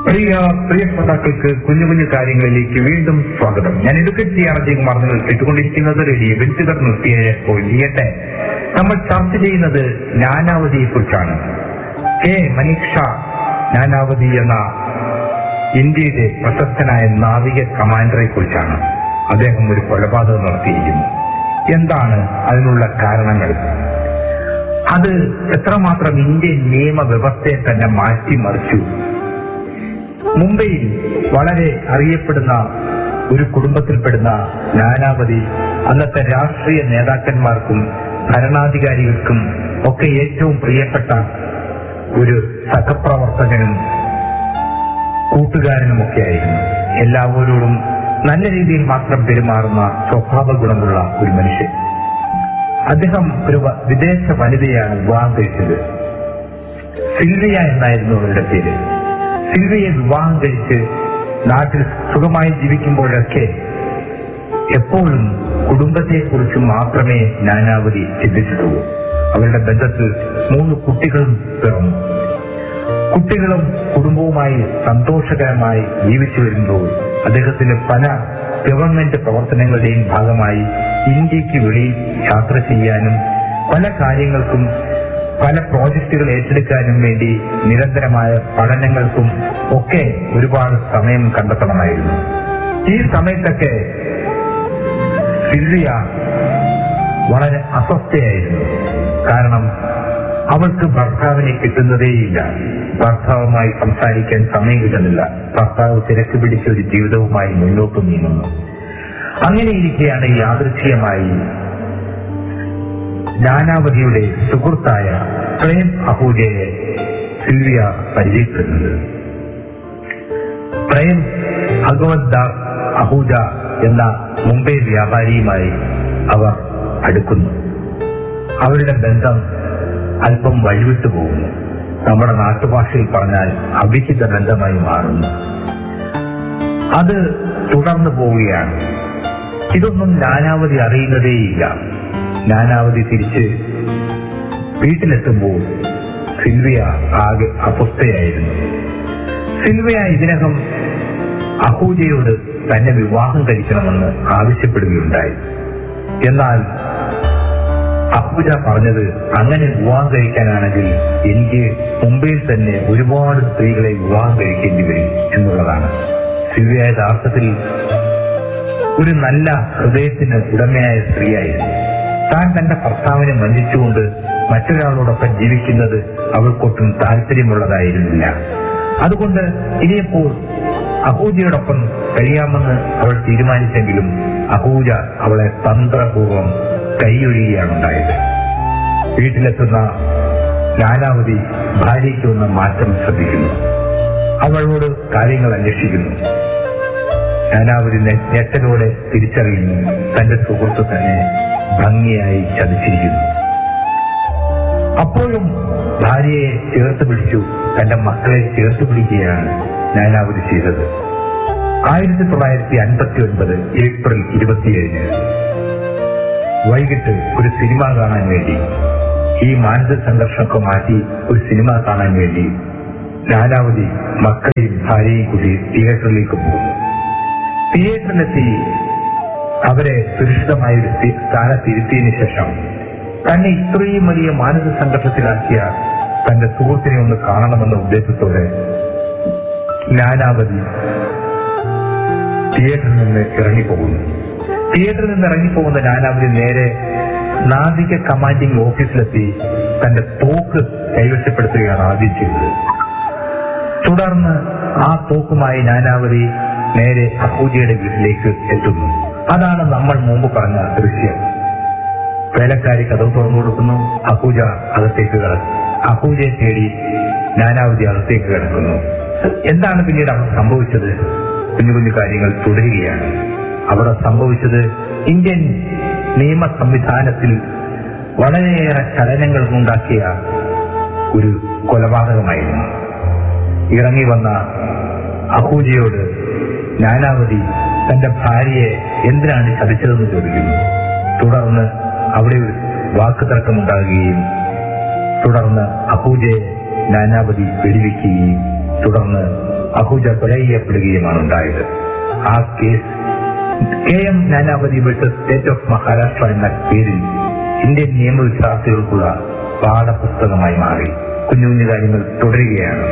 പ്രിയ പ്രിയ ശ്രോതാക്കൾക്ക് കുഞ്ഞു കുഞ്ഞു കാര്യങ്ങളിലേക്ക് വീണ്ടും സ്വാഗതം ഞാൻ എടുക്കറ്റി അജയകുമാർ നിങ്ങൾ കേട്ടുകൊണ്ടിരിക്കുന്നത് റേഡിയോ വ്യക്തിഗത നിർത്തിയ ചെയ്യട്ടെ നമ്മൾ ചർച്ച ചെയ്യുന്നത് നാനാവതിയെ കുറിച്ചാണ് കെ മനീഷ നാനാവതി എന്ന ഇന്ത്യയിലെ പ്രശസ്തനായ നാവിക കമാൻഡറെ കുറിച്ചാണ് അദ്ദേഹം ഒരു കൊലപാതകം നടത്തിയിരിക്കുന്നു എന്താണ് അതിനുള്ള കാരണങ്ങൾ അത് എത്രമാത്രം ഇന്ത്യൻ നിയമവ്യവസ്ഥയെ തന്നെ മാറ്റിമറിച്ചു മുംബൈയിൽ വളരെ അറിയപ്പെടുന്ന ഒരു കുടുംബത്തിൽപ്പെടുന്ന നാനാവതി അന്നത്തെ രാഷ്ട്രീയ നേതാക്കന്മാർക്കും ഭരണാധികാരികൾക്കും ഒക്കെ ഏറ്റവും പ്രിയപ്പെട്ട ഒരു സഹപ്രവർത്തകനും കൂട്ടുകാരനുമൊക്കെയായിരുന്നു എല്ലാവരോടും നല്ല രീതിയിൽ മാത്രം പെരുമാറുന്ന സ്വഭാവ ഗുണമുള്ള ഒരു മനുഷ്യൻ അദ്ദേഹം ഒരു വ- വിദേശ വനിതയാണ് വിവാഹം കഴിച്ചത് സിൽവിയ എന്നായിരുന്നു അവരുടെ പേര് സിൽവിയെ വിവാഹം കഴിച്ച് നാട്ടിൽ സുഖമായി ജീവിക്കുമ്പോഴൊക്കെ എപ്പോഴും കുടുംബത്തെക്കുറിച്ച് മാത്രമേ നാനാവതി ചിന്തിച്ചിട്ടുള്ളൂ അവരുടെ ബന്ധത്തിൽ മൂന്ന് കുട്ടികളും പിറന്നു കുട്ടികളും കുടുംബവുമായി സന്തോഷകരമായി ജീവിച്ചു വരുമ്പോൾ അദ്ദേഹത്തിന് പല ഗവൺമെന്റ് പ്രവർത്തനങ്ങളുടെയും ഭാഗമായി ഇന്ത്യക്ക് വെളിയിൽ യാത്ര ചെയ്യാനും പല കാര്യങ്ങൾക്കും പല പ്രോജക്റ്റുകൾ ഏറ്റെടുക്കാനും വേണ്ടി നിരന്തരമായ പഠനങ്ങൾക്കും ഒക്കെ ഒരുപാട് സമയം കണ്ടെത്തണമായിരുന്നു ഈ സമയത്തൊക്കെ സിൽവിയ വളരെ അസ്വസ്ഥയായിരുന്നു കാരണം അവൾക്ക് ഭർത്താവിനെ കിട്ടുന്നതേയില്ല ഭർത്താവുമായി സംസാരിക്കാൻ സമയം കിട്ടുന്നില്ല ഭർത്താവ് തിരക്ക് പിടിച്ച ഒരു ജീവിതവുമായി മുന്നോട്ട് നീങ്ങുന്നു അങ്ങനെ ഇരിക്കെയാണ് യാദൃച്ഛികമായി നാനാവതിയുടെ സുഹൃത്തായ പ്രേം അഹൂജയെ സിൽവിയ പരിചയപ്പെടുന്നത് പ്രേം ഭഗവത് ദാസ് അഹൂജ എന്ന മുംബൈ വ്യാപാരിയുമായി അവർ അടുക്കുന്നു അവരുടെ ബന്ധം അല്പം വഴിവിട്ടു പോകുന്നു നമ്മുടെ നാട്ടുഭാഷയിൽ പറഞ്ഞാൽ അവിഹിത ബന്ധമായി മാറുന്നു അത് തുടർന്നു പോവുകയാണ് ഇതൊന്നും നാനാവധി അറിയുന്നതേയില്ല നാനാവധി തിരിച്ച് വീട്ടിലെത്തുമ്പോൾ സിൽവിയ ആകെ അസ്വസ്ഥയായിരുന്നു സിൽവിയ ഇതിനകം അഹൂജയോട് തന്നെ വിവാഹം കഴിക്കണമെന്ന് ആവശ്യപ്പെടുകയുണ്ടായി എന്നാൽ അഹൂജ പറഞ്ഞത് അങ്ങനെ വിവാഹം കഴിക്കാനാണെങ്കിൽ എനിക്ക് മുംബൈയിൽ തന്നെ ഒരുപാട് സ്ത്രീകളെ വിവാഹം കഴിക്കേണ്ടി വരും എന്നുള്ളതാണ് സിൽവിയ യഥാർത്ഥത്തിൽ ഒരു നല്ല ഹൃദയത്തിന് ഉടമയായ സ്ത്രീയായിരുന്നു താൻ തന്റെ ഭർത്താവിനെ വഞ്ചിച്ചുകൊണ്ട് മറ്റൊരാളോടൊപ്പം ജീവിക്കുന്നത് അവൾക്കൊട്ടും താല്പര്യമുള്ളതായിരുന്നില്ല അതുകൊണ്ട് ഇനിയപ്പോൾ അഹൂജയോടൊപ്പം കഴിയാമെന്ന് അവൾ തീരുമാനിച്ചെങ്കിലും അഹൂജ അവളെ തന്ത്രപൂർവം കൈയൊഴിയുകയാണ് ഉണ്ടായത് വീട്ടിലെത്തുന്ന നാനാവധി ഭാര്യയ്ക്ക് വന്ന മാറ്റം ശ്രദ്ധിക്കുന്നു അവളോട് കാര്യങ്ങൾ അന്വേഷിക്കുന്നു നാനാവധി നെ- ഞെട്ടലോടെ തിരിച്ചറിയുന്നു തന്റെ സുഹൃത്ത് തന്നെ ഭംഗിയായി ചതിച്ചിരിക്കുന്നു അപ്പോഴും ഭാര്യയെ ചേർത്ത് പിടിച്ചു തന്റെ മക്കളെ ചേർത്ത് പിടിക്കുകയാണ് നാനാവധി ചെയ്തത് ആയിരത്തി തൊള്ളായിരത്തി അൻപത്തി ഒൻപത് ഏപ്രിൽ ഇരുപത്തിയേഴിന് വൈകിട്ട് ഒരു സിനിമ കാണാൻ വേണ്ടി ഈ മാനസിക സംഘർഷമൊക്കെ മാറ്റി ഒരു സിനിമ കാണാൻ വേണ്ടി നാനാവധി മക്കളെയും ഭാര്യയും കൂടി തിയേറ്ററിലേക്ക് പോകുന്നു തിയേറ്ററിലെത്തി അവരെ സുരക്ഷിതമായ ഒരു സ്ഥി- സ്ഥാനത്ത് ഇരുത്തിയതിനു ശേഷം തന്നെ ഇത്രയും വലിയ മാനസിക സംഘർഷത്തിലാക്കിയ തന്റെ സുഹൃത്തിനെ ഒന്ന് കാണണമെന്ന ഉദ്ദേശത്തോടെ നാനാവധി തിയേറ്ററിൽ നിന്ന് ഇറങ്ങിപ്പോകുന്നു തിയേറ്ററിൽ നിന്ന് ഇറങ്ങിപ്പോകുന്ന നാനാവധി നേരെ നാവിക കമാൻഡിംഗ് ഓഫീസിലെത്തി തന്റെ തോക്ക് കൈവശപ്പെടുത്തുകയാണ് ആദ്യം ചെയ്തത് തുടർന്ന് ആ തോക്കുമായി നാനാവതി നേരെ അഹൂജയുടെ വീട്ടിലേക്ക് എത്തുന്നു അതാണ് നമ്മൾ മുമ്പ് പറഞ്ഞ ദൃശ്യം വേലക്കാരി കഥവ് തുറന്നു കൊടുക്കുന്നു അഹൂജ അകത്തേക്ക് കിടക്കും അഹൂജയെ തേടി നാനാവതി അകത്തേക്ക് കിടക്കുന്നു എന്താണ് പിന്നീട് അവിടെ സംഭവിച്ചത് കുഞ്ഞു കുഞ്ഞു കാര്യങ്ങൾ തുടരുകയാണ് അവിടെ സംഭവിച്ചത് ഇന്ത്യൻ നിയമ സംവിധാനത്തിൽ വളരെയേറെ ചലനങ്ങൾ ഉണ്ടാക്കിയ ഒരു കൊലപാതകമായിരുന്നു ഇറങ്ങി വന്ന അഹൂജയോട് നാനാവതി തന്റെ ഭാര്യയെ എന്തിനാണ് ചതിച്ചതെന്ന് ചോദിക്കുന്നു തുടർന്ന് അവിടെ ഒരു വാക്കുതർക്കമുണ്ടാകുകയും തുടർന്ന് അഹൂജയെ നാനാവതി വെടിവെക്കുകയും തുടർന്ന് അഹൂജ കൊല ചെയ്യപ്പെടുകയുമാണ് ഉണ്ടായത് ആ case K M Nanavati versus state of Maharashtra എന്ന പേരിൽ ഇന്ത്യൻ നിയമവിശ്വാസികൾക്കുള്ള പാഠപുസ്തകമായി മാറി കുഞ്ഞു കുഞ്ഞു കാര്യങ്ങൾ തുടരുകയാണ്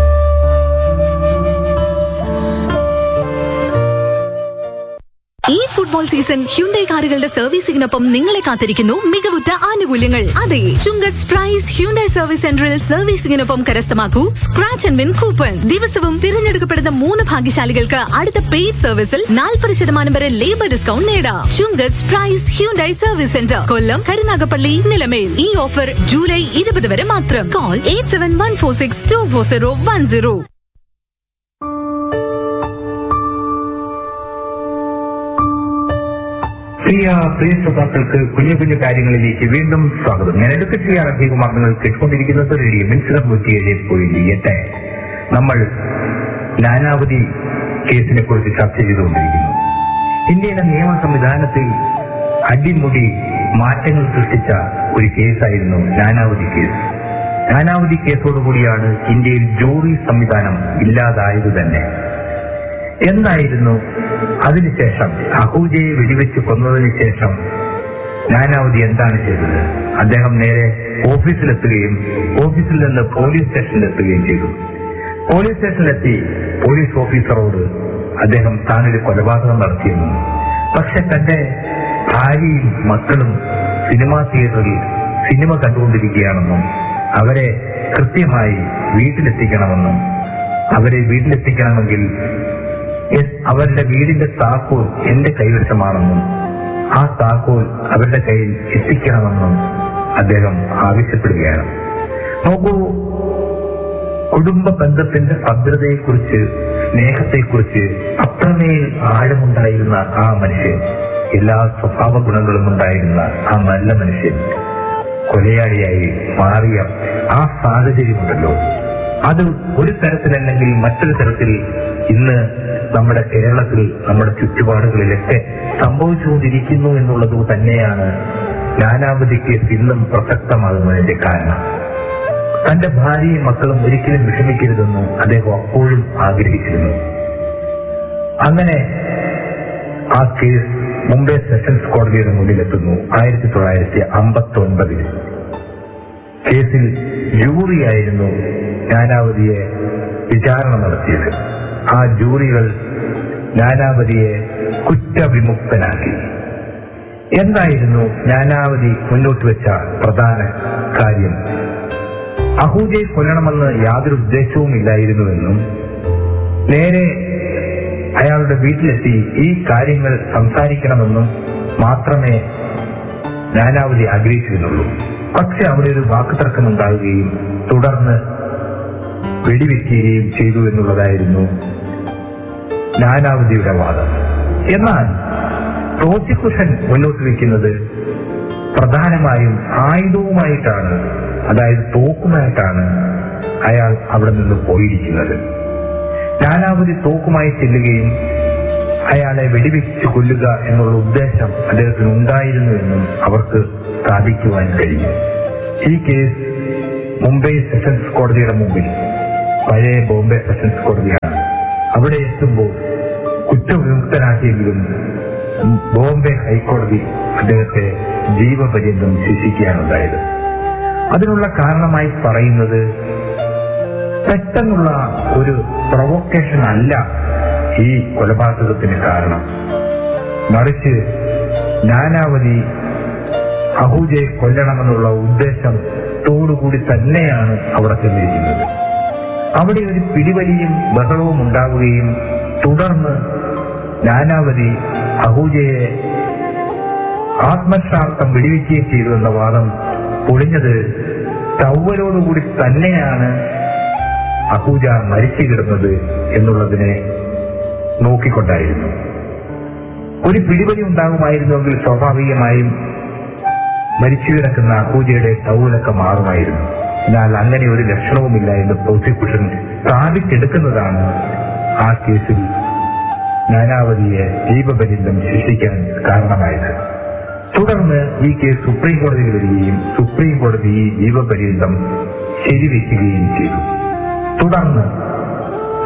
ഈ ഫുട്ബോൾ സീസൺ ഹ്യുണ്ടൈ കാറുകളുടെ സർവീസിംഗിനൊപ്പം നിങ്ങളെ കാത്തിരിക്കുന്നു മികവുറ്റ ആനുകൂല്യങ്ങൾ അതെ ചുങ്കത്ത് പ്രൈസ് ഹ്യുണ്ടൈ സർവീസ് സെന്ററിൽ സർവീസിംഗിനൊപ്പം കരസ്ഥമാക്കൂ സ്ക്രാച്ച് ആൻഡ് വിൻ കൂപ്പൺ ദിവസവും തിരഞ്ഞെടുക്കപ്പെടുന്ന മൂന്ന് ഭാഗ്യശാലികൾക്ക് അടുത്ത പെയ്ഡ് സർവീസിൽ നാൽപ്പത് ശതമാനം വരെ ലേബർ ഡിസ്കൗണ്ട് നേടാം Chungath Prize Hyundai service centre Kollam Karunagappally Nilamel ഈ ഓഫർ ജൂലൈ ഇരുപത് വരെ മാത്രം call eight seven one four six two four zero one zero പ്രിയ പ്രിയ ശ്രോതാക്കൾക്ക് കുഞ്ഞു കുഞ്ഞു കാര്യങ്ങളിലേക്ക് വീണ്ടും സ്വാഗതം ഞാൻ എടുക്കട്ടെ ആർ അഭികുമാർ നിങ്ങൾ കേട്ടുകൊണ്ടിരിക്കുന്നത് റേഡിയോ മിൻസിലർ നൂറ്റിയേഴ് പോയിന്റ് എട്ട് നമ്മൾ നാനാവധി കേസിനെ കുറിച്ച് ചർച്ച ചെയ്തുകൊണ്ടിരിക്കുന്നു ഇന്ത്യയിലെ നിയമ സംവിധാനത്തിൽ അടിമുടി മാറ്റങ്ങൾ സൃഷ്ടിച്ച ഒരു കേസായിരുന്നു നാനാവധി കേസ് നാനാവധി കേസോടുകൂടിയാണ് ഇന്ത്യയിൽ ജൂറി സംവിധാനം ഇല്ലാതായത് തന്നെ എന്നായിരുന്നു അതിനുശേഷം അഹൂജയെ വെടിവെച്ച് കൊന്നതിന് ശേഷം നാനാവധി എന്താണ് ചെയ്തത് അദ്ദേഹം നേരെ ഓഫീസിലെത്തുകയും ഓഫീസിൽ നിന്ന് പോലീസ് സ്റ്റേഷനിലെത്തുകയും ചെയ്തു പോലീസ് സ്റ്റേഷനിലെത്തി പോലീസ് ഓഫീസറോട് അദ്ദേഹം താനൊരു കൊലപാതകം നടത്തിയെന്നും പക്ഷെ തന്റെ ഭാര്യയും മക്കളും സിനിമാ തിയേറ്ററിൽ സിനിമ കണ്ടുകൊണ്ടിരിക്കുകയാണെന്നും അവരെ കൃത്യമായി വീട്ടിലെത്തിക്കണമെന്നും അവരെ വീട്ടിലെത്തിക്കണമെങ്കിൽ എ- അവരുടെ വീടിന്റെ താക്കോൽ എന്റെ കൈവശമാണെന്നും ആ താക്കോൽ അവരുടെ കയ്യിൽ എത്തിക്കണമെന്നും അദ്ദേഹം ആവശ്യപ്പെടുകയാണ് നോക്കൂ കുടുംബ ബന്ധത്തിന്റെ ഭദ്രതയെക്കുറിച്ച് സ്നേഹത്തെക്കുറിച്ച് അത്രമേൽ ആഴമുണ്ടായിരുന്ന ആ മനുഷ്യൻ എല്ലാ സ്വഭാവ ഗുണങ്ങളും ഉണ്ടായിരുന്ന ആ നല്ല മനുഷ്യൻ കൊലയാളിയായി മാറിയ ആ സാഹചര്യമുണ്ടല്ലോ അത് ഒരു തരത്തിലല്ലെങ്കിൽ മറ്റൊരു തരത്തിൽ ഇന്ന് നമ്മുടെ കേരളത്തിൽ നമ്മുടെ ചുറ്റുപാടുകളിലൊക്കെ സംഭവിച്ചുകൊണ്ടിരിക്കുന്നു എന്നുള്ളത് തന്നെയാണ് നാനാവധി കേസ് ഇന്നും പ്രസക്തമാകുന്നതിന്റെ കാരണം തന്റെ ഭാര്യയും മക്കളും ഒരിക്കലും വിഷമിക്കരുതെന്ന് അദ്ദേഹം അപ്പോഴും ആഗ്രഹിച്ചിരുന്നു അങ്ങനെ ആ കേസ് മുംബൈ സെഷൻസ് കോടതിയുടെ മുന്നിലെത്തുന്നു ആയിരത്തി തൊള്ളായിരത്തി അമ്പത്തി ഒൻപതിൽ കേസിൽ ജൂറിയായിരുന്നു നാനാവതിയെ വിചാരണ നടത്തിയത് ആ ജൂറികൾ നാനാവതിയെ കുറ്റവിമുക്തനാക്കി എന്തായിരുന്നു നാനാവതി മുന്നോട്ട് വെച്ച പ്രധാന കാര്യം അഹൂജയെ കൊല്ലണമെന്ന് യാതൊരു ഉദ്ദേശവും ഇല്ലായിരുന്നുവെന്നും നേരെ അയാളുടെ വീട്ടിലെത്തി ഈ കാര്യങ്ങൾ സംസാരിക്കണമെന്നും മാത്രമേ നാനാവധി ആഗ്രഹിച്ചിരുന്നുള്ളൂ പക്ഷെ അവിടെ ഒരു വാക്കുതർക്കം ഉണ്ടാവുകയും തുടർന്ന് വെടിവെക്കുകയും ചെയ്തു എന്നുള്ളതായിരുന്നു നാനാവധിയുടെ വാദം എന്നാൽ പ്രോസിക്യൂഷൻ മുന്നോട്ട് വയ്ക്കുന്നത് പ്രധാനമായും ആയുധവുമായിട്ടാണ് അതായത് തോക്കുമായിട്ടാണ് അയാൾ അവിടെ നിന്ന് പോയിരിക്കുന്നത് നാനാവധി തോക്കുമായി ചെല്ലുകയും അയാളെ വെടിവെച്ച് കൊല്ലുക എന്നുള്ള ഉദ്ദേശം അദ്ദേഹത്തിന് ഉണ്ടായിരുന്നു എന്നും അവർക്ക് സ്ഥാപിക്കുവാൻ കഴിഞ്ഞു ഈ കേസ് മുംബൈ സെഷൻസ് കോടതിയുടെ മുമ്പിൽ പഴയ ബോംബെ സെഷൻസ് കോടതിയാണ് അവിടെ എത്തുമ്പോൾ കുറ്റവിമുക്തനാക്കിയെങ്കിലും ബോംബെ ഹൈക്കോടതി അദ്ദേഹത്തെ ജീവപര്യന്തം ശിക്ഷിക്കുകയാണുണ്ടായത് അതിനുള്ള കാരണമായി പറയുന്നത് പെട്ടെന്നുള്ള ഒരു പ്രൊവോക്കേഷൻ അല്ല ഈ കൊലപാതകത്തിന് കാരണം മറിച്ച് നാനാവധി അഹൂജയെ കൊല്ലണമെന്നുള്ള ഉദ്ദേശത്തോടുകൂടി തന്നെയാണ് അവിടെ ചെന്നിരിക്കുന്നത് അവിടെ ഒരു പിടിവലിയും ബഹളവും ഉണ്ടാവുകയും തുടർന്ന് നാനാവധി അഹൂജയെ ആത്മശാസ്ത്രം വെടിവെക്കുകയും ചെയ്തു എന്ന വാദം പൊളിഞ്ഞത് ചൗവലോടുകൂടി തന്നെയാണ് അഹൂജ മരിച്ചു കിടന്നത് എന്നുള്ളതിനെ നോക്കിക്കൊണ്ടായിരുന്നു ഒരു പിടിവലി ഉണ്ടാകുമായിരുന്നുവെങ്കിൽ സ്വാഭാവികമായും മരിച്ചു കിടക്കുന്ന അഹൂജയുടെ ടൗലൊക്കെ മാറുമായിരുന്നു എന്നാൽ അങ്ങനെ ഒരു ലക്ഷണവുമില്ല എന്ന് പ്രോസിക്യൂഷൻ സ്ഥാപിച്ചെടുക്കുന്നതാണ് ആ കേസിൽ നാനാവതിയെ ജീവപര്യന്തം ശിക്ഷിക്കാൻ കാരണമായത് തുടർന്ന് ഈ കേസ് സുപ്രീം കോടതിയിൽ വരികയും സുപ്രീം കോടതി ഈ ജീവപര്യന്തം ശരിവെക്കുകയും ചെയ്തു തുടർന്ന്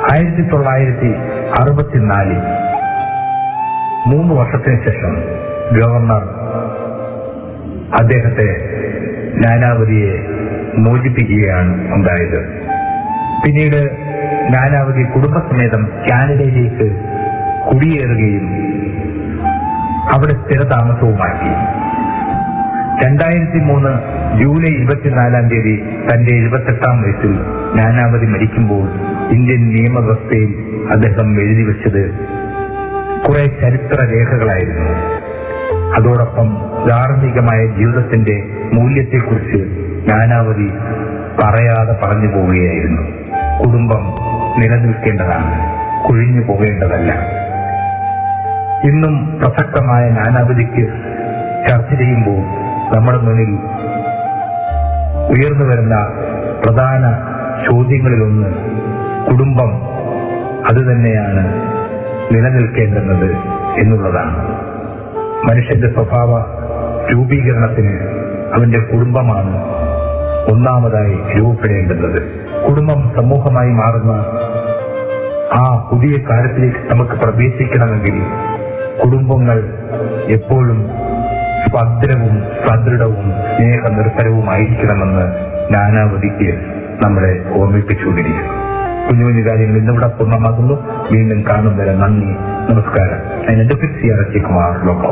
ആയിരത്തി തൊള്ളായിരത്തി അറുപത്തിനാലിൽ മൂന്ന് വർഷത്തിന് ശേഷം ഗവർണർ അദ്ദേഹത്തെ നാനാവതിയെ മോചിപ്പിക്കുകയാണ് ഉണ്ടായത് പിന്നീട് നാനാവതി കുടുംബസമേതം കാനഡയിലേക്ക് കുടിയേറുകയും അവിടെ സ്ഥിരതാമസവുമാക്കി രണ്ടായിരത്തി മൂന്ന് ജൂലൈ ഇരുപത്തിനാലാം തീയതി തന്റെ എഴുപത്തെട്ടാം വയസ്സിൽ നാനാവതി മരിക്കുമ്പോൾ ഇന്ത്യൻ നിയമവ്യവസ്ഥയിൽ അദ്ദേഹം എഴുതി വെച്ചത് കുറെ ചരിത്ര രേഖകളായിരുന്നു അതോടൊപ്പം ധാർമ്മികമായ ജീവിതത്തിന്റെ മൂല്യത്തെക്കുറിച്ച് നാനാവതി പറയാതെ പറഞ്ഞു പോവുകയായിരുന്നു കുടുംബം നിലനിൽക്കേണ്ടതാണ് കൊഴിഞ്ഞു പോകേണ്ടതല്ല ഇന്നും പ്രസക്തമായ നാനാവതിക്ക് ചർച്ച ചെയ്യുമ്പോൾ നമ്മുടെ മുന്നിൽ ഉയർന്നു വരുന്ന പ്രധാന ചോദ്യങ്ങളിലൊന്ന് കുടുംബം അത് തന്നെയാണ് നിലനിൽക്കേണ്ടുന്നത് എന്നുള്ളതാണ് മനുഷ്യന്റെ സ്വഭാവ രൂപീകരണത്തിന് അവന്റെ കുടുംബമാണ് ഒന്നാമതായി രൂപപ്പെടേണ്ടുന്നത് കുടുംബം സമൂഹമായി മാറുന്ന ആ പുതിയ കാലത്തിലേക്ക് നമുക്ക് പ്രവേശിക്കണമെങ്കിൽ കുടുംബങ്ങൾ എപ്പോഴും ഭദ്രവും സദൃഢവും സ്നേഹനിർഭരവുമായിരിക്കണമെന്ന് നാനാവതിക്ക് നമ്മളെ ഓർമ്മിപ്പിച്ചുകൊണ്ടിരിക്കുന്നു കുഞ്ഞു കുഞ്ഞു കാര്യങ്ങൾ ഇന്നിവിടെ പൂർണ്ണമാകുന്നു വീണ്ടും കാണും വരെ നന്ദി നമസ്കാരം ഞാൻ എന്റെ പേര് സി ആർ കുമാർ ലോകം